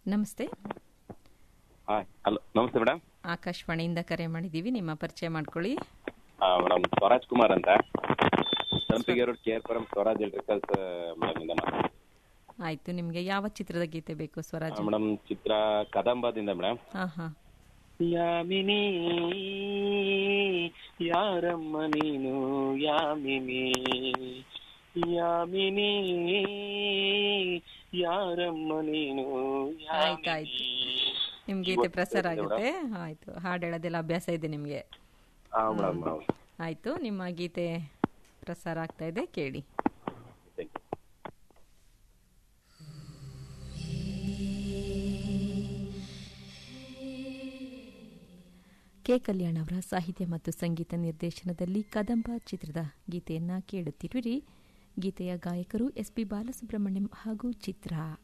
ನಮಸ್ತೆ ಹಾಂ ಹಲೋ ನಮಸ್ತೆ ಮೇಡಮ್ ಆಕಾಶವಾಣಿಯಿಂದ ಕರೆ ಮಾಡಿದ್ದೀವಿ ನಿಮ್ಮ ಪರಿಚಯ ಮಾಡ್ಕೊಳ್ಳಿ ಮೇಡಮ್ ಸ್ವರಾಜ್ ಕುಮಾರ್ ಅಂತ Sampige road K R Puram Swaraj electricals madam ಇಂದ ಆಯ್ತು ನಿಮಗೆ ಯಾವ ಚಿತ್ರದ ಗೀತೆ ಬೇಕು ಸ್ವರಾಜ್ ಮೇಡಮ್ ಚಿತ್ರ ಕದಂಬದಿಂದ ಮೇಡಮ್ ಹಾ ಹಾ ಯಾಮಿನಿ ಯಾರಮ್ಮ ನೀನು ಯಾಮಿನಿ ಯಾಮಿನಿ ಯಾರಮ್ಮ ನೀನು ಆಯ್ತಾಯ್ತು ನಿಮ್ ಗೀತೆ ಪ್ರಸಾರ ಆಗುತ್ತೆ ಆಯ್ತು ಹಾಡು ಹೇಳೋದೆಲ್ಲ ಅಭ್ಯಾಸ ಇದೆ ನಿಮಗೆ ಹಾಂ ಮೇಡಮ್ ಹೌದು ಆಯ್ತು ನಿಮ್ಮ ಗೀತೆ ಪ್ರಸಾರ ಆಗ್ತಾ ಇದೆ ಕೇಳಿ Thank you. ಕೆ ಕಲ್ಯಾಣ್ ಅವರ ಸಾಹಿತ್ಯ ಮತ್ತು ಸಂಗೀತ ನಿರ್ದೇಶನದಲ್ಲಿ ಕದಂಬ ಚಿತ್ರದ ಗೀತೆಯನ್ನ ಕೇಳುತ್ತಿರುವಿರಿ ಗೀತೆಯ ಗಾಯಕರು ಎಸ್ ಪಿ ಬಾಲಸುಬ್ರಹ್ಮಣ್ಯಂ ಹಾಗೂ ಚಿತ್ರ